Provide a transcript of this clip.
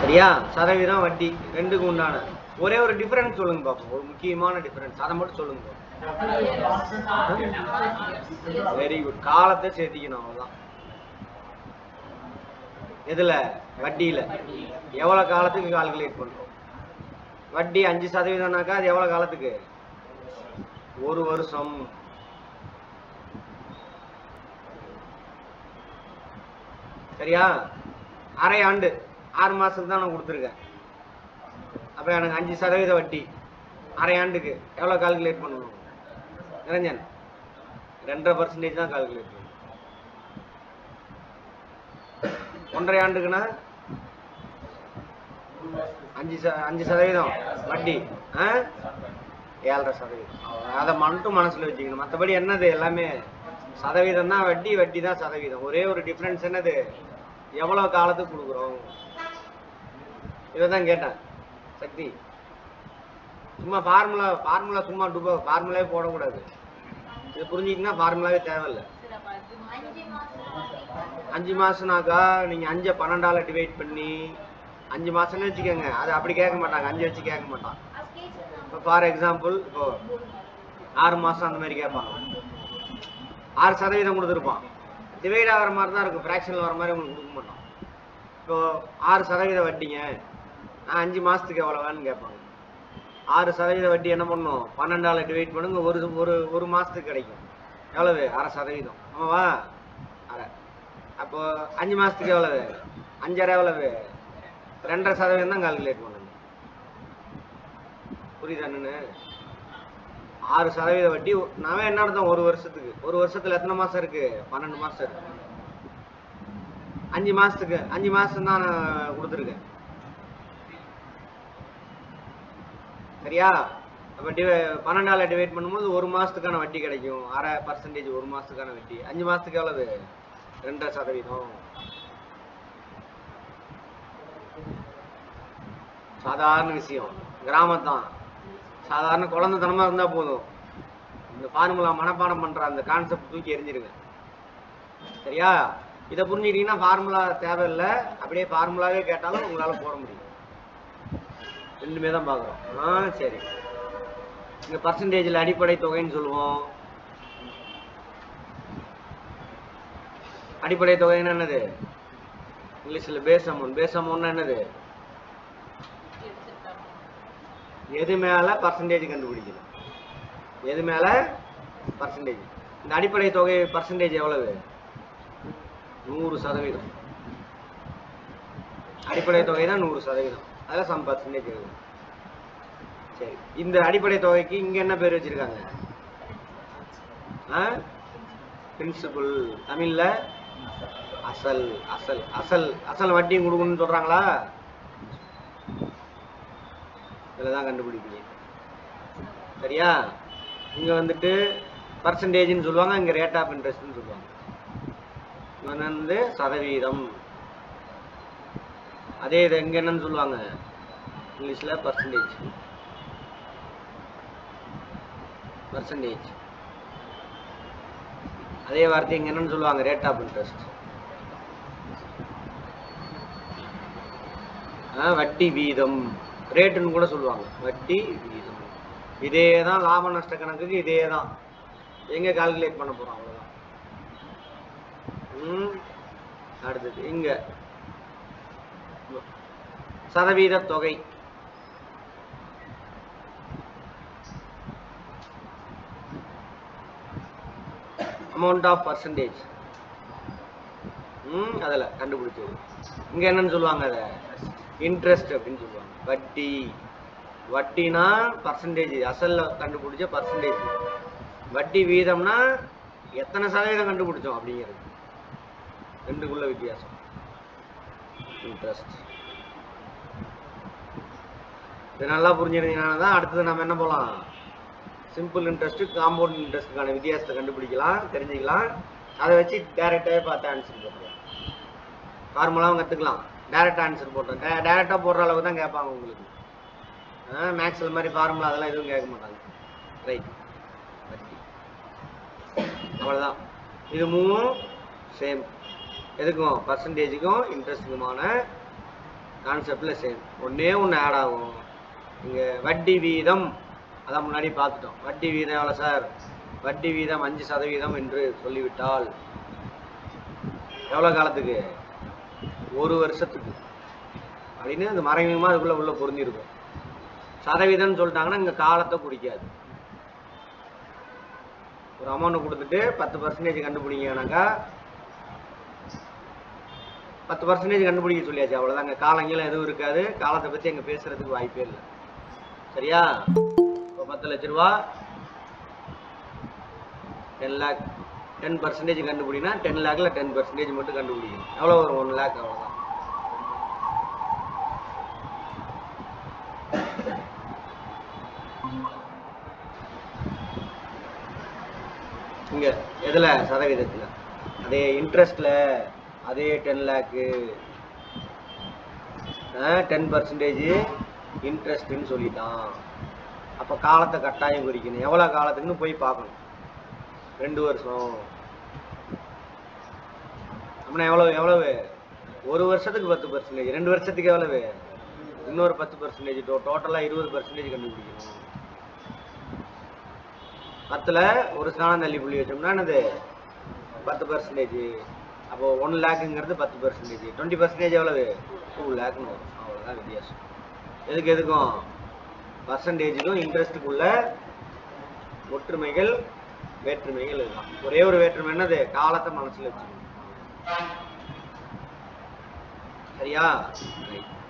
சரியா சதவீதம் வட்டி ரெண்டுக்கும் உண்டான ஒரே ஒரு டிஃபரன்ஸ் சொல்லுங்க பாப்போம் ஒரு முக்கியமான டிஃபரன்ஸ் அதை மட்டும் சொல்லுங்க வெரி குட் காலத்தை சேர்த்திக்கணும் அவ்வளவுதான் எதுல வட்டியில எவ்வளவு காலத்துக்கு கால்குலேட் பண்றோம் வட்டி அஞ்சு சதவீதம்னாக்கா அது எவ்வளவு காலத்துக்கு ஒரு வருஷம் சரியா அரை ஆண்டு ஆறு மாசத்துக்கு தான் நான் கொடுத்துருக்கேன் அப்ப எனக்கு அஞ்சு சதவீத வட்டி அரை ஆண்டுக்கு எவ்வளவு கால்குலேட் பண்ணணும் நிரஞ்சன் ரெண்டரை பர்சன்டேஜ் தான் கால்குலேட் பண்ணணும் ஒன்றரை ஆண்டுக்குன்னா அஞ்சு ச அஞ்சு சதவீதம் வட்டி ஆ ஏழரை சதவீதம் அவ்வளவுதான். அதை மட்டும் மனசுல வச்சுக்கணும் மற்றபடி என்னது எல்லாமே சதவீதம் தான் வட்டி வட்டி தான் சதவீதம் ஒரே ஒரு டிஃபரன்ஸ் என்னது எவ்வளவு காலத்துக்கு கொடுக்குறோம் இதை தான் கேட்டேன் சக்தி சும்மா ஃபார்முலா ஃபார்முலா சும்மா டுபோ ஃபார்முலாவே போடக்கூடாது இது புரிஞ்சிக்கிட்டா ஃபார்முலாவே தேவையில்லை அஞ்சு மாசம்னாக்கா நீங்க அஞ்சை பன்னெண்டால டிவைட் பண்ணி அஞ்சு மாசம்னு வச்சுக்கோங்க அது அப்படி கேட்க மாட்டாங்க அஞ்சு வச்சு கேட்க மாட்டான் இப்போ ஃபார் எக்ஸாம்பிள் இப்போ ஆறு மாசம் அந்த மாதிரி கேட்பாங்க ஆறு சதவீதம் கொடுத்துருப்பான் டிவைட் ஆகிற மாதிரி தான் இருக்கும் ஃப்ராக்ஷனில் வர மாதிரி உங்களுக்கு கொடுக்க மாட்டோம் இப்போ ஆறு சதவீத வட்டிங்க நான் அஞ்சு மாசத்துக்கு எவ்வளோவான்னு கேட்பாங்க ஆறு சதவீத வட்டி என்ன பண்ணும் பன்னெண்டால டிவைட் பண்ணுங்க ஒரு ஒரு ஒரு மாசத்துக்கு கிடைக்கும் எவ்வளவு அரை சதவீதம் ஆமாவா அரை அப்போ அஞ்சு மாசத்துக்கு எவ்வளவு அஞ்சரை எவ்வளவு ரெண்டரை சதவீதம் தான் கால்குலேட் பண்ணணும் புரியுதா என்னன்னு ஆறு சதவீத வட்டி நாம என்ன அர்த்தம் ஒரு வருஷத்துக்கு ஒரு வருஷத்துல எத்தனை மாசம் இருக்கு பன்னெண்டு மாசம் இருக்கு அஞ்சு மாசத்துக்கு அஞ்சு மாசம் தான் நான் கொடுத்துருக்கேன் சரியா அப்ப டிவை பன்னெண்டால டிவைட் பண்ணும்போது ஒரு மாசத்துக்கான வட்டி கிடைக்கும் அரை பர்சன்டேஜ் ஒரு மாசத்துக்கான வட்டி அஞ்சு மாசத்துக்கு எவ்வளவு ரெண்டரை சதவீதம் சாதாரண விஷயம் கிராமத்தான் சாதாரண குழந்தைத்தனமா இருந்தா போதும் இந்த ஃபார்முலா மனப்பாடம் பண்ற அந்த கான்செப்ட் தூக்கி எரிஞ்சிருங்க சரியா இதை புரிஞ்சுக்கிட்டீங்கன்னா ஃபார்முலா தேவையில்லை அப்படியே ஃபார்முலாவே கேட்டாலும் உங்களால போட முடியும் ரெண்டுமே தான் பார்க்குறோம் ஆ சரி இங்க பர்சன்டேஜில் அடிப்படை தொகைன்னு சொல்லுவோம் அடிப்படை தொகைன்னா என்னது இங்கிலீஷ்ல பேஸ் அமௌண்ட் பேஸ் அமௌண்ட்னா என்னது எது மேல பர்சன்டேஜ் கண்டுபிடிக்கணும் எது மேல பர்சன்டேஜ் இந்த அடிப்படை தொகை பர்சன்டேஜ் எவ்வளவு நூறு சதவீதம் அடிப்படை தொகை தான் நூறு சதவீதம் அதில் சம் பர்சன்டேஜ் இருக்கும் சரி இந்த அடிப்படை தொகைக்கு இங்க என்ன பேர் வச்சிருக்காங்க பிரின்சிபல் தமிழ்ல அசல் அசல் அசல் அசல் வட்டியும் கொடுக்கணும்னு சொல்றாங்களா இதில் தான் கண்டுபிடிக்கணும் சரியா இங்க வந்துட்டு பர்சன்டேஜ்னு சொல்லுவாங்க இங்க ரேட் ஆஃப் இன்ட்ரெஸ்ட்னு சொல்லுவாங்க இங்க வந்து சதவீதம் அதே இது எங்க என்னன்னு சொல்லுவாங்க இங்கிலீஷ்ல பர்சன்டேஜ் பர்சன்டேஜ் அதே வார்த்தை இங்க என்னன்னு சொல்லுவாங்க ரேட் ஆஃப் இன்ட்ரெஸ்ட் வட்டி வீதம் ரேட்டுன்னு கூட சொல்லுவாங்க வட்டி வீதம் இதே தான் லாப நஷ்ட கணக்குக்கு இதே தான் எங்க கால்குலேட் பண்ண போறோம் அவ்வளவுதான் ம், அடுத்தது இங்க சதவீத தொகை அமௌண்ட் ஆஃப் பர்சன்டேஜ் ம் அதில் கண்டுபிடிச்சது இங்க என்னன்னு சொல்லுவாங்க அதை இன்ட்ரெஸ்ட் அப்படின்னு சொல்லுவாங்க வட்டி வட்டினா பர்சன்டேஜ் அசல்ல கண்டுபிடிச்ச பர்சன்டேஜ் வட்டி வீதம்னா எத்தனை சதவீதம் கண்டுபிடிச்சோம் அப்படிங்கிறது ரெண்டுக்குள்ள வித்தியாசம் இன்ட்ரெஸ்ட் இது நல்லா புரிஞ்சிருந்தீங்கன்னா தான் அடுத்தது நம்ம என்ன போகலாம் சிம்பிள் இன்ட்ரெஸ்ட் காம்பவுண்ட் இன்ட்ரெஸ்ட்டுக்கான வித்தியாசத்தை கண்டுபிடிக்கலாம் தெரிஞ்சுக்கலாம் அதை வச்சு டேரெக்டாகவே பார்த்து ஆன்சர் போட்டுருவோம் ஃபார்முலாவும் கற்றுக்கலாம் டேரெக்டாக ஆன்சர் போட்டோம் டே டேரெக்டாக போடுற அளவுக்கு தான் கேட்பாங்க உங்களுக்கு மேக்ஸில் மாதிரி ஃபார்முலா அதெல்லாம் எதுவும் கேட்க மாட்டாங்க ரைட் அவ்வளோதான் இது மூணும் சேம் எதுக்கும் பர்சன்டேஜுக்கும் இன்ட்ரெஸ்ட்டுக்குமான கான்செப்டில் சேம் ஒன்றே ஒன்று ஆட் ஆகும் இங்கே வட்டி வீதம் அதான் முன்னாடி பார்த்துட்டோம் வட்டி வீதம் எவ்வளோ சார் வட்டி வீதம் அஞ்சு சதவீதம் என்று சொல்லிவிட்டால் எவ்வளோ காலத்துக்கு ஒரு வருஷத்துக்கு அப்படின்னு அந்த மறைமுகமாக அதுக்குள்ளே உள்ள பொருந்திருக்கும் சதவீதம்னு சொல்லிட்டாங்கன்னா இங்கே காலத்தை குறிக்காது ஒரு அமௌண்ட் கொடுத்துட்டு பத்து பர்சன்டேஜ் கண்டுபிடிங்கனாக்கா பத்து பர்சன்டேஜ் கண்டுபிடிக்க சொல்லியாச்சு அவ்வளோதாங்க காலங்கெல்லாம் எதுவும் இருக்காது காலத்தை பற்றி அங்கே பேசுறதுக்கு வாய்ப்பே இல்லை சரியா இப்போ பத்து லட்ச ரூபா டென் லேக் டென் பர்சன்டேஜ் கண்டுபிடினா டென் லேக்கில் டென் பர்சன்டேஜ் மட்டும் கண்டுபிடிக்கணும் எவ்வளோ வரும் ஒன் லேக் அவ்வளோதான் இங்கே எதில் சதவீதத்தில் அதே இன்ட்ரெஸ்டில் அதே டென் லேக்கு டென் பர்சன்டேஜ் இன்ட்ரெஸ்ட்டுன்னு சொல்லிட்டான் அப்போ காலத்தை கட்டாயம் குறிக்கணும் எவ்வளோ காலத்துக்குன்னு போய் பார்க்கணும் ரெண்டு வருஷம் அப்படின்னா எவ்வளோ எவ்வளவு ஒரு வருஷத்துக்கு பத்து பர்சன்டேஜ் ரெண்டு வருஷத்துக்கு எவ்வளவு இன்னொரு பத்து பர்சன்டேஜ் டோட்டலாக இருபது பர்சன்டேஜ் கண்டுபிடிக்கணும் பத்தில் ஒரு ஸ்நானம் தள்ளி புள்ளி வச்சோம்னா என்னது பத்து பர்சன்டேஜ் அப்போ ஒன் லேக்குங்கிறது பத்து பர்சன்டேஜ் டுவெண்ட்டி பர்சன்டேஜ் எவ்வளவு டூ லேக்னு வரும் அவ்வளோதான் வித்தியாசம் எதுக்கு எதுக்கும் பர்சன்டேஜுக்கும் இன்ட்ரெஸ்ட்டுக்குள்ள ஒற்றுமைகள் வேற்றுமைகள் இதுதான் ஒரே ஒரு வேற்றுமை என்னது காலத்தை மனசில் வச்சுக்கணும் சரியா ரைட்